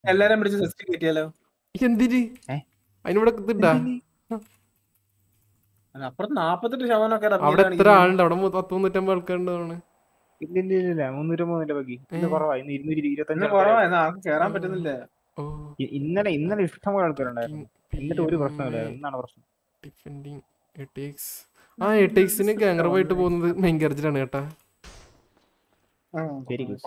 എല്ലാരും പിടിച്ച് ജസ്റ്റ് കയറ്റിയാലോ എന്തിന് ഏ? അതിനിവിടെ ഇതുണ്ടാ അത് അപ്പുറത്ത് നാപ്പത്തെട്ട് ശതമാനമൊക്കെ റബ്ബി അവിടെ എത്ര കാണിക്കുന്നു. ആളുണ്ട് അവിടെ മു- പത്ത് മുന്നൂറ്റമ്പത് ആൾക്കാരുണ്ടാണ് ഇല്ല ഇല്ല ഇല്ല ഇല്ല മുന്നൂറ് മൂന്നിന്റെ ബാക്കി ഇന്ന് ഏ. കുറവാ ഇന്ന് ഇരുന്നൂറ്റി ഇന്ന് ഇരുപത്തഞ്ച് കുറവാ ആൾക്കാരായി. ഇന്ന് ആർക്കും കേറാൻ പറ്റുന്നില്ല ഓ ഇ- ഇന്നലെ ഇന്നലെ ഇഷ്ടം പോലെ ആൾക്കാരുണ്ടായിരുന്നു എന്നിട്ട് ഒരു പ്രശ്നമില്ല ഇന്നാണ് പ്രശ്നം ഡിഫെൻഡിങ് എട്ടിക്സ് ആ എട്ടിക്സിന് ഗാംഗർ പോയിട്ട് പോകുന്നത് മെയിൻ ഗർജിലാണ് കേട്ടാ Very good.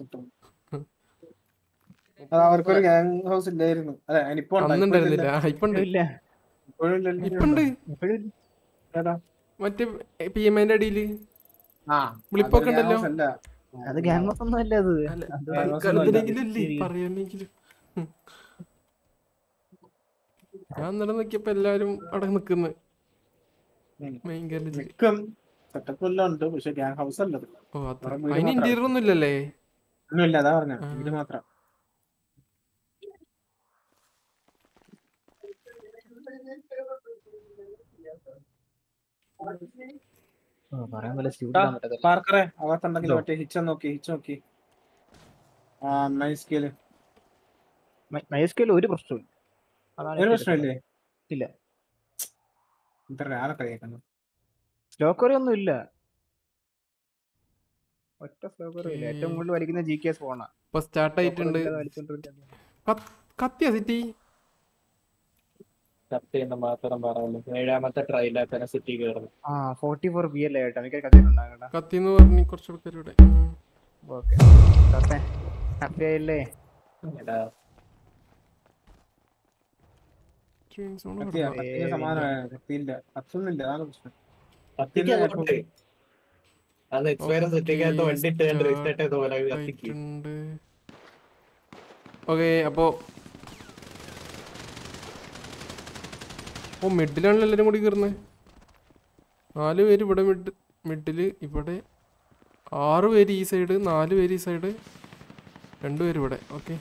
അത് അവർക്കൊരു ഗ്യാങ് ഹൗസ് ഇല്ലായിരുന്നു അല്ലെ അതിനിപ്പോ ഉണ്ടോ? ഇപ്പൊ അന്നുണ്ടായിരുന്നില്ല ഇല്ല. ആ, ഇപ്പണ്ട് ഇല്ല ഇപ്പോഴും ഇല്ലല്ലോ. ഇപ്പണ്ട് ഇപ്പോഴും ഏതാ? മറ്റേ പി എം ഐന്റെ അടിയില് ആ, വിളിപ്പൊക്കെ അതൊരു gang ഉണ്ടല്ലോ. house അല്ല. അത് ഗ്യാങ് ഹൗസ് ഒന്നും അല്ല അത് അല്ല, അത് Gang house കരുതലെങ്കിലും ഒന്നും ഇല്ലേ അല്ല. പറയാനെങ്കിലും ഉം. ഞാൻ ഇന്നലെ നോക്കിയപ്പോ എല്ലാരും അവിടെ നിക്കുന്നു ഉം. മെയിൻ ഗർജില് മിക്കും സെറ്റപ്പ് എല്ലാം ഉണ്ട് പക്ഷെ ഗ്യാങ് ഹൗസ് അല്ലത് ഓ അത് അവിടെ വീട് അതിന് മാത്രം. ഇന്റീരിയർ ഒന്നും ഇല്ലല്ലേ ഒന്നുമില്ല അതാ പറഞ്ഞ ആ. ഇത് മാത്രം ഓ, പറയാൻ പോലെ സ്യൂട്ട് ആ, ഇടാൻ പറ്റത്തില്ല പാർക്കറെ അകത്തുണ്ടെങ്കിൽ ഇതോ? മറ്റേ ഹിച്ച് നോക്കി ഹിച്ച് നോക്കി ആ നൈസ് സ്കെയില് മൈസ്കേൽ ഒരു പ്രശ്നവും അതാണ് ഒരു എനിക്ക് പ്രശ്നമില്ലേ ഇല്ല. ഇത്ര ആരൊക്കെ കേൾക്കുന്നു സ്റ്റോക്കറി ഒന്നും ഇല്ല ഒറ്റ സ്റ്റോക്കറി ഇല്ല Okay. ഏറ്റവും കൂടുതൽ വലിക്കുന്ന ജി കെ എസ് ഫോണാ ഇപ്പൊ സ്റ്റാർട്ട് ആയിട്ടുണ്ട് കത്തിയ സിറ്റി സത്യം മാത്രം പറയുള്ളൂ ഏഴാമത്തെ ട്രയലാക്കാൻ സിറ്റി കയറുന്നു ആ ഫോർട്ടി ഫോർ ബി അല്ലേ കേട്ടോ എനിക്ക് കഥയുണ്ടാകണ്ട കത്തിന്ന് പറഞ്ഞ് കുറച്ച് ആൾക്കാർ ഇവിടെ ഉം. ഓക്കെ ഹാപ്പി ആയില്ലേ എടാ Train sound കത്തിയ കൊടുക്കാം. കത്തിയ സമാനമായ കത്തിയില്ല കത്തുന്നില്ല അതാണ് പ്രശ്നം കത്തിക്ക് അതുകൊണ്ട് അത് എക്സ്പയർ സെറ്റിക്കകത്ത് വണ്ടി ഇട്ട് കണ്ട് റീസെറ്റ് ചെയ്ത പോലെ കത്തിക്ക് ആയിട്ടുണ്ട് ഓക്കെ അപ്പോ ഓ മിഡിലാണല്ലോ എല്ലാരും കൂടി കയറുന്നത് നാല് പേര് ഇവിടെ മിഡ് മിഡില് ഇവിടെ ആറ് പേര് ഈ സൈഡ് നാല് പേര് ഈ സൈഡ് രണ്ട് പേര് ഇവിടെ ഓക്കെ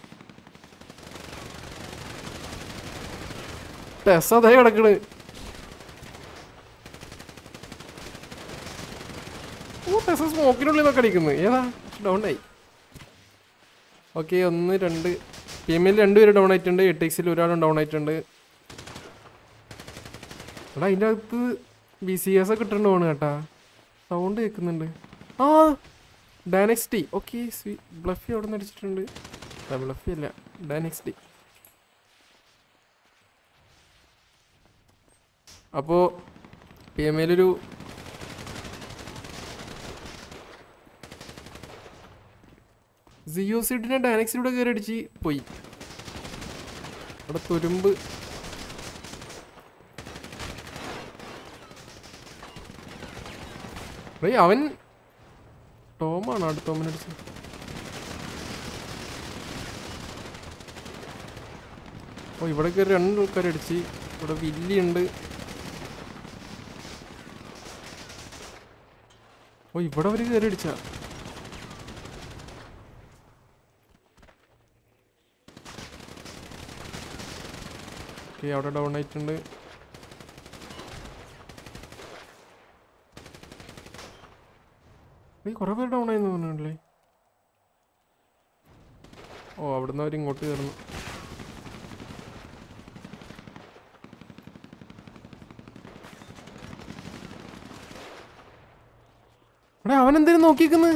ടെസ് അതേ കിടക്കണ് ഓ ടെസ് സ്മോക്കിനുള്ളിൽ നിന്നൊക്കെ അടിക്കുന്നത് ഏതാ ഡൗൺ ആയി ഓക്കെ ഒന്ന് രണ്ട് പി എം എൽ രണ്ടുപേര് ഡൗൺ ആയിട്ടുണ്ട് എട്ട് എക്സിൽ ഒരാളും ഡൗൺ ആയിട്ടുണ്ട് എടാ അതിൻ്റെ അകത്ത് ബി സി എസ് ഒക്കെ ഇട്ടുണ്ട് പോണ് കേട്ടാ സൗണ്ട് കേൾക്കുന്നുണ്ട് ആ ഡാനെക്സ് ടി ഓക്കെ സ്വീ ബ്ലഫി അവിടെ നിന്ന് അടിച്ചിട്ടുണ്ട് ബ്ലഫി അല്ല ഡാനെക്സ് ടി അപ്പോൾ പി എം എല്ലൊരു സിയോ സീഡിനെ ഡാനക്സിലൂടെ കയറി അടിച്ച് പോയി അവിടെ തുരുമ്പ് ഏയ് അവൻ ടോമാണോ അടുത്ത ടോമിനടിച്ച് ഓ ഇവിടെ കയറി രണ്ട് ആൾക്കാർ അടിച്ച് ഇവിടെ വില്ലി ഉണ്ട് ഓ ഇവിടെ അവര് കയറി അടിച്ചാ ഓക്കെ അവിടെ ഡൗൺ ആയിട്ടുണ്ട് ഈ കുറേ പേര് ഡൗൺ ആയെന്ന് തോന്നുന്നുണ്ടല്ലേ ഓ അവിടുന്ന് അവർ ഇങ്ങോട്ട് കയറുന്നു എടാ അവൻ എന്തേലും നോക്കിക്കുന്നത്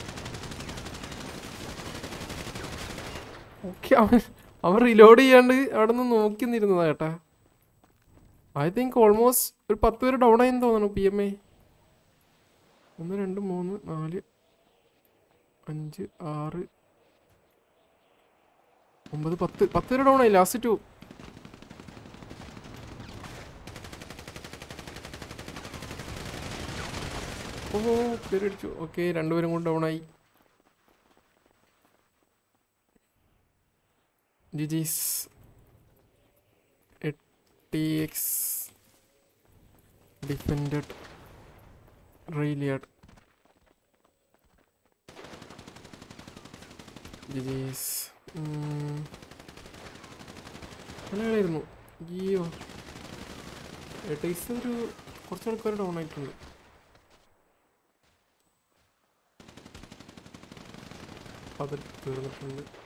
ഓക്കെ അവൻ അവൻ റിലോഡ് ചെയ്യാണ്ട് അവിടെ നിന്ന് നോക്കി നിന്നിരുന്നതാ കേട്ടാ ഐ തിങ്ക് ഓൾമോസ്റ്റ് ഒരു പത്ത് പേര് ഡൗൺ ആയെന്ന് തോന്നുന്നു പി എം എ ഒന്ന് രണ്ട് മൂന്ന് നാല് അഞ്ച് ആറ് ഒമ്പത് പത്ത് പത്ത് പേര് ഡൗൺ ആയി ലാസ്റ്റ് ടു ഓ പേരടിച്ചു ഓക്കെ രണ്ടുപേരും കൂടെ ഡൗൺ ആയി ജിജീസ് എട്ടി എക്സ് ഡിഫൻഡഡ് റെയിലിയാഡ് ജിജീസ് നല്ലതായിരുന്നു അയ്യോ എട്ടീസ് ഒരു കുറച്ച് ആൾക്കാർ ഡൗൺ ആയിട്ടുണ്ട് അതിൽ തീർന്നിട്ടുണ്ട്